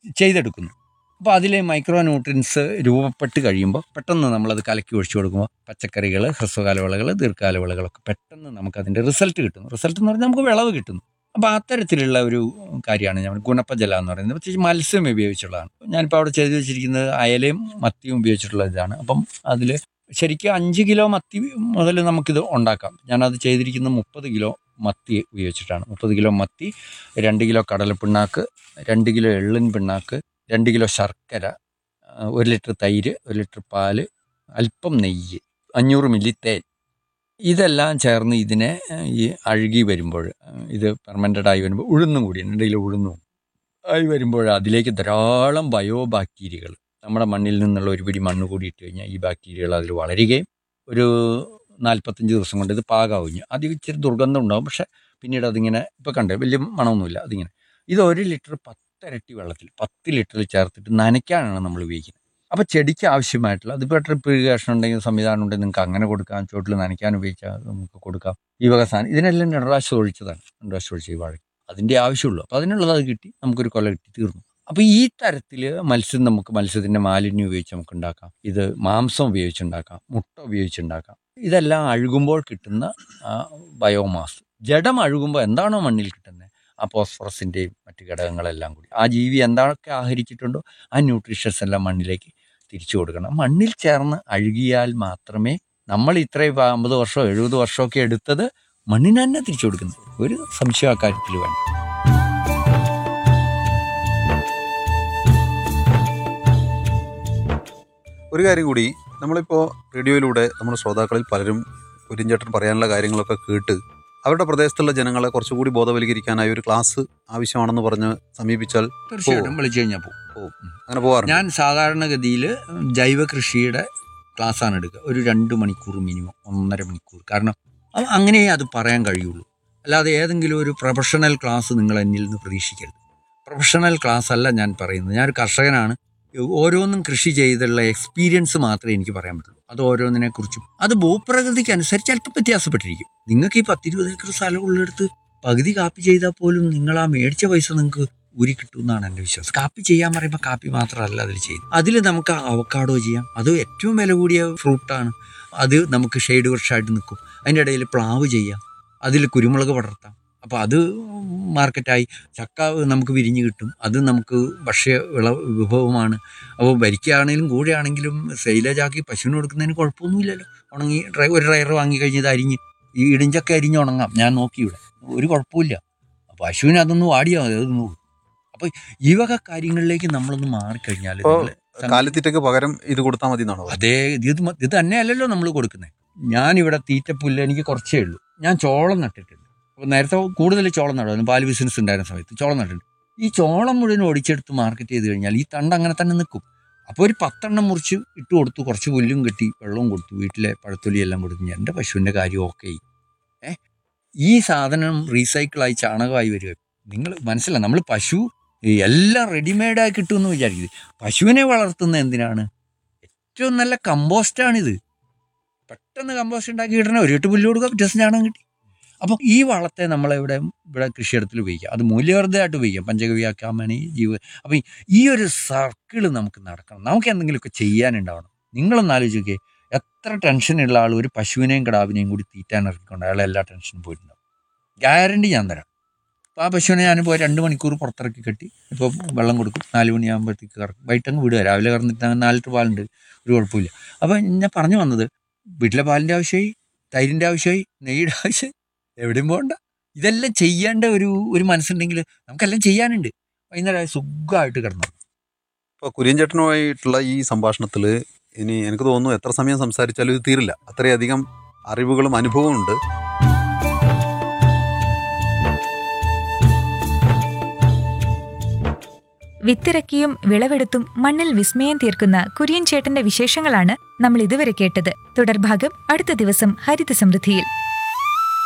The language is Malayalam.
ചെയ്തെടുക്കുന്നു അപ്പോൾ അതിലെ മൈക്രോ ന്യൂട്രിയൻസ് രൂപപ്പെട്ട് കഴിയുമ്പോൾ പെട്ടെന്ന് നമ്മളത് കലക്കി ഒഴിച്ചു കൊടുക്കുമ്പോൾ പച്ചക്കറികൾ ഹ്രസ്വകാല വിളകൾ ദീർഘകാല വിളകളൊക്കെ പെട്ടെന്ന് നമുക്കതിൻ്റെ റിസൾട്ട് കിട്ടുന്നു റിസൾട്ട് എന്ന് പറഞ്ഞാൽ നമുക്ക് വിളവ് കിട്ടുന്നു അപ്പോൾ അത്തരത്തിലുള്ള ഒരു കാര്യമാണ് ഞാൻ ഗുണപ്പജല എന്ന് പറയുന്നത് പ്രത്യേകിച്ച് മത്സ്യം ഉപയോഗിച്ചുള്ളതാണ് ഞാനിപ്പോൾ അവിടെ ചെയ്തു വെച്ചിരിക്കുന്നത് അയലയും മത്തിയും ഉപയോഗിച്ചിട്ടുള്ള ഇതാണ് അപ്പം അതിൽ ശരിക്കും അഞ്ച് കിലോ മത്തി മുതൽ നമുക്കിത് ഉണ്ടാക്കാം ഞാനത് ചെയ്തിരിക്കുന്നത് മുപ്പത് കിലോ മത്തി ഉപയോഗിച്ചിട്ടാണ് മുപ്പത് കിലോ മത്തി രണ്ട് കിലോ കടലപ്പിണ്ണാക്ക് രണ്ട് കിലോ എള്ളിൻ പിണ്ണാക്ക് രണ്ട് കിലോ ശർക്കര ആ, ഒരു ലിറ്റർ തൈര് ഒരു ലിറ്റർ പാല് അല്പം നെയ്യ് അഞ്ഞൂറ് മില്ലി തേൻ ഇതെല്ലാം ചേർന്ന് ഇതിനെ ആ, ഈ അഴുകി വരുമ്പോൾ ആ, ഇത് പെർമനൻ്റ് ആയി വരുമ്പോൾ ഉഴുന്നും കൂടി ഇടയിൽ ഉഴുന്നും ആയി വരുമ്പോൾ അതിലേക്ക് ധാരാളം ബയോ ബാക്ടീരിയകൾ നമ്മുടെ മണ്ണിൽ നിന്നുള്ള ഒരു പിടി മണ്ണ് കൂടി ഇട്ട് കഴിഞ്ഞാൽ ഈ ബാക്ടീരിയകൾ അതിൽ വളരുകയും ഒരു നാൽപ്പത്തഞ്ച് ദിവസം കൊണ്ട് ഇത് പാകാവുകയും ആദ്യം ഇച്ചിരി ദുർഗന്ധം ഉണ്ടാവും പക്ഷെ പിന്നീട് അതിങ്ങനെ ഇപ്പോൾ കണ്ടേ വലിയ മണമൊന്നുമില്ല അതിങ്ങനെ ഇത് ഒരു ലിറ്റർ പത്തരട്ടി വെള്ളത്തിൽ പത്ത് ലിറ്ററിൽ ചേർത്തിട്ട് നനയ്ക്കാനാണ് നമ്മൾ ഉപയോഗിക്കുന്നത് അപ്പോൾ ചെടിക്ക് ആവശ്യമായിട്ടുള്ള അതിപ്പോൾ ട്രിപ്പ് ഇറിഗേഷൻ ഉണ്ടെങ്കിൽ സംവിധാനം ഉണ്ടെങ്കിൽ നിങ്ങൾക്ക് അങ്ങനെ കൊടുക്കാം ചുവട്ടിൽ നനയ്ക്കാൻ ഉപയോഗിച്ചാൽ നമുക്ക് കൊടുക്കാം ഈ വക സാധനം ഇതിനെല്ലാം രണ്ട് പ്രാവശ്യം ഒഴിച്ചതാണ് രണ്ട് പ്രാവശ്യം ഒഴിച്ച് ഈ വാഴ അതിൻ്റെ ആവശ്യമുള്ളൂ അപ്പോൾ അതിനുള്ളത് അത് കിട്ടി നമുക്കൊരു കൊല കിട്ടി തീർന്നു അപ്പോൾ ഈ തരത്തിൽ മത്സ്യം നമുക്ക് മത്സ്യത്തിൻ്റെ മാലിന്യം ഉപയോഗിച്ച് നമുക്ക് ഉണ്ടാക്കാം ഇത് മാംസം ഉപയോഗിച്ചുണ്ടാക്കാം മുട്ട ഉപയോഗിച്ചുണ്ടാക്കാം ഇതെല്ലാം അഴുകുമ്പോൾ കിട്ടുന്ന ആ ബയോമാസ് ജഡം അഴുകുമ്പോൾ എന്താണോ മണ്ണിൽ കിട്ടുന്നത് ആ ഫോസ്ഫറസിൻ്റെയും മറ്റ് ഘടകങ്ങളെല്ലാം കൂടി ആ ജീവി എന്താണൊക്കെ ആഹരിച്ചിട്ടുണ്ടോ ആ ന്യൂട്രീഷ്യസ് എല്ലാം മണ്ണിലേക്ക് തിരിച്ചു കൊടുക്കണം മണ്ണിൽ ചേർന്ന് അഴുകിയാൽ മാത്രമേ നമ്മൾ ഇത്രയും അമ്പത് വർഷമോ എഴുപത് വർഷമൊക്കെ എടുത്തത് മണ്ണിന് തന്നെ തിരിച്ചു കൊടുക്കുന്നത് ഒരു സംശയം ആ കാര്യത്തിൽ വേണം ഒരു കാര്യം കൂടി നമ്മളിപ്പോൾ റേഡിയോയിലൂടെ നമ്മുടെ ശ്രോതാക്കളിൽ പലരും കുര്യൻചേട്ടൻ പറയാനുള്ള കാര്യങ്ങളൊക്കെ കേട്ട് അവരുടെ പ്രദേശത്തുള്ള ജനങ്ങളെ കുറച്ചുകൂടി ബോധവൽക്കരിക്കാനായി ഒരു ക്ലാസ് ആവശ്യമാണെന്ന് പറഞ്ഞ് സമീപിച്ചാൽ തീർച്ചയായിട്ടും വിളിച്ചു കഴിഞ്ഞാൽ പോകും അങ്ങനെ പോകാറുണ്ട് ഞാൻ സാധാരണഗതിയിൽ ജൈവ കൃഷിയുടെ ക്ലാസ്സാണ് എടുക്കുക ഒരു രണ്ട് മണിക്കൂർ മിനിമം ഒന്നര മണിക്കൂർ കാരണം അത് അങ്ങനെ അത് പറയാൻ കഴിയുള്ളൂ അല്ലാതെ ഏതെങ്കിലും ഒരു പ്രൊഫഷണൽ ക്ലാസ് നിങ്ങൾ എന്നിൽ നിന്ന് പ്രതീക്ഷിക്കരുത് പ്രൊഫഷണൽ ക്ലാസ് അല്ല ഞാൻ പറയുന്നത് ഞാനൊരു കർഷകനാണ് ഓരോന്നും കൃഷി ചെയ്തുള്ള എക്സ്പീരിയൻസ് മാത്രമേ എനിക്ക് പറയാൻ പറ്റുള്ളൂ അത് ഓരോന്നിനെ കുറിച്ചും അത് ഭൂപ്രകൃതിക്ക് അനുസരിച്ച് അല്പം വ്യത്യാസപ്പെട്ടിരിക്കും നിങ്ങൾക്ക് ഈ പത്തിരുപത് ഏക്കർ സ്ഥലം ഉള്ളിടത്ത് പകുതി കാപ്പി ചെയ്താൽ പോലും നിങ്ങൾ ആ മേടിച്ച പൈസ നിങ്ങൾക്ക് ഊരി കിട്ടും എന്നാണ് എൻ്റെ വിശ്വാസം കാപ്പി ചെയ്യാൻ പറയുമ്പോൾ കാപ്പി മാത്രമല്ല അതിൽ ചെയ്യുന്നത് അതിൽ നമുക്ക് അവക്കാഡോ ചെയ്യാം അത് ഏറ്റവും വില കൂടിയ ഫ്രൂട്ടാണ് അത് നമുക്ക് ഷെയ്ഡ് വൃക്ഷമായിട്ട് നിൽക്കും അതിൻ്റെ ഇടയിൽ പ്ലാവ് ചെയ്യാം അതിൽ കുരുമുളക് പടർത്താം അപ്പോൾ അത് മാർക്കറ്റായി ചക്ക നമുക്ക് വിരിഞ്ഞ് കിട്ടും അത് നമുക്ക് ഭക്ഷ്യ വിള വിഭവമാണ് അപ്പോൾ വരിക്കുകയാണെങ്കിലും കൂടെയാണെങ്കിലും സൈലേജ് ആക്കി പശുവിന് കൊടുക്കുന്നതിന് കുഴപ്പമൊന്നുമില്ലല്ലോ ഉണങ്ങി ഡ്രൈ ഒരു ഡ്രൈവർ വാങ്ങി കഴിഞ്ഞത് അരിഞ്ഞ് ഈ ഇടിഞ്ചക്ക അരിഞ്ഞ് ഉണങ്ങാം ഞാൻ നോക്കി ഇവിടെ ഒരു കുഴപ്പമില്ല പശുവിന് അതൊന്ന് വാടിയാൽ മതി അത് നോക്കും അപ്പോൾ ഈ വക കാര്യങ്ങളിലേക്ക് നമ്മളൊന്ന് മാറിക്കഴിഞ്ഞാൽ ഇപ്പോ നിങ്ങള് സംഗതി- കാലിത്തീറ്റക്ക് പകരം ഇത് കൊടുത്താൽ മതി എന്നാണോ അതേ ഇത് മ- ഇത് തന്നെയല്ലല്ലോ നമ്മൾ കൊടുക്കുന്നത് ഞാനിവിടെ തീറ്റപ്പുല്ല് എനിക്ക് കുറച്ചേ ഉള്ളൂ ഞാൻ ചോളം നട്ടിട്ടുണ്ട് അപ്പോൾ നേരത്തെ കൂടുതൽ ചോളം നടുമായിരുന്നു പാല് ബിസിനസ് ഉണ്ടായിരുന്ന സമയത്ത് ചോളം നട്ടിട്ടുണ്ട് ഈ ചോളം മുഴുവൻ ഒടിച്ചെടുത്ത് മാർക്കറ്റ് ചെയ്ത് കഴിഞ്ഞാൽ ഈ തണ്ട് അങ്ങനെ തന്നെ നിൽക്കും അപ്പോൾ ഒരു പത്തെണ്ണം മുറിച്ച് ഇട്ട് കൊടുത്തു കുറച്ച് പുല്ലും കെട്ടി വെള്ളവും കൊടുത്തു വീട്ടിലെ പഴത്തൊലി എല്ലാം കൊടുത്തു എൻ്റെ പശുവിൻ്റെ കാര്യം ഓക്കെ ഏ ഈ സാധനം റീസൈക്കിളായി ചാണകമായി വരിക നിങ്ങൾ മനസ്സിലായി നമ്മൾ പശു ഈ എല്ലാം റെഡിമെയ്ഡായി കിട്ടുമെന്ന് വിചാരിക്കുന്നത് പശുവിനെ വളർത്തുന്ന എന്തിനാണ് ഏറ്റവും നല്ല കമ്പോസ്റ്റാണിത് പെട്ടെന്ന് കമ്പോസ്റ്റ് ഉണ്ടാക്കി കിട്ടണ ഒരു എട്ട് പുല്ല് കൊടുക്കുക പിറ്റേ ദിവസം ചാണകം കിട്ടി അപ്പം ഈ വളത്തെ നമ്മളിവിടെ ഇവിടെ കൃഷിയിടത്തിൽ ഉപയോഗിക്കാം അത് മൂല്യവർദ്ധമായിട്ട് ഉപയോഗിക്കാം പഞ്ചഗവ്യാക്കാമണി ജീവ അപ്പം ഈ ഒരു സർക്കിൾ നമുക്ക് നടക്കണം നമുക്ക് എന്തെങ്കിലുമൊക്കെ ചെയ്യാനുണ്ടാവണം നിങ്ങളൊന്ന് ആലോചിക്കേ എത്ര ടെൻഷനുള്ള ആൾ ഒരു പശുവിനെയും കിടാവിനെയും കൂടി തീറ്റാൻ ഇറക്കിക്കൊണ്ട് അയാളെ എല്ലാ ടെൻഷനും പോയിട്ടുണ്ടാവും ഗ്യാരണ്ടി ഞാൻ തരാം അപ്പോൾ ആ പശുവിനെ ഞാനിപ്പോൾ രണ്ട് മണിക്കൂർ പുറത്തിറക്കി കെട്ടി ഇപ്പോൾ വെള്ളം കൊടുക്കും നാല് മണിയാകുമ്പോഴത്തേക്ക് കറക്കും വൈകിട്ടങ്ങ് വിടുക രാവിലെ കറന്നിട്ട് അങ്ങ് നാല് ലിറ്റർ പാലുണ്ട് ഒരു കുഴപ്പമില്ല അപ്പോൾ ഞാൻ പറഞ്ഞു വന്നത് വീട്ടിലെ പാലിൻ്റെ ആവശ്യമായി തൈരിൻ്റെ ആവശ്യമായി നെയ്യുടെ ആവശ്യമായി എവിടെയും പോകണ്ട ഇതെല്ലാം ചെയ്യേണ്ട ഒരു ഒരു മനസ്സുണ്ടെങ്കിൽ നമുക്കെല്ലാം ചെയ്യാനുണ്ട് വൈകുന്നേരം സുഖമായിട്ട് കിടന്നു ഇപ്പോൾ കുര്യൻചേട്ടനുമായിട്ടുള്ള ഈ സംഭാഷണത്തിൽ ഇനി എനിക്ക് തോന്നുന്നു എത്ര സമയം സംസാരിച്ചാലും ഇത് തീരില്ല അത്രയധികം അറിവുകളും അനുഭവവും ഉണ്ട് വിത്തിറക്കിയും വിളവെടുത്തും മണ്ണിൽ വിസ്മയം തീർക്കുന്ന കുര്യൻ ചേട്ടന്റെ വിശേഷങ്ങളാണ് നമ്മൾ ഇതുവരെ കേട്ടത് തുടർഭാഗം അടുത്ത ദിവസം ഹരിത സമൃദ്ധിയിൽ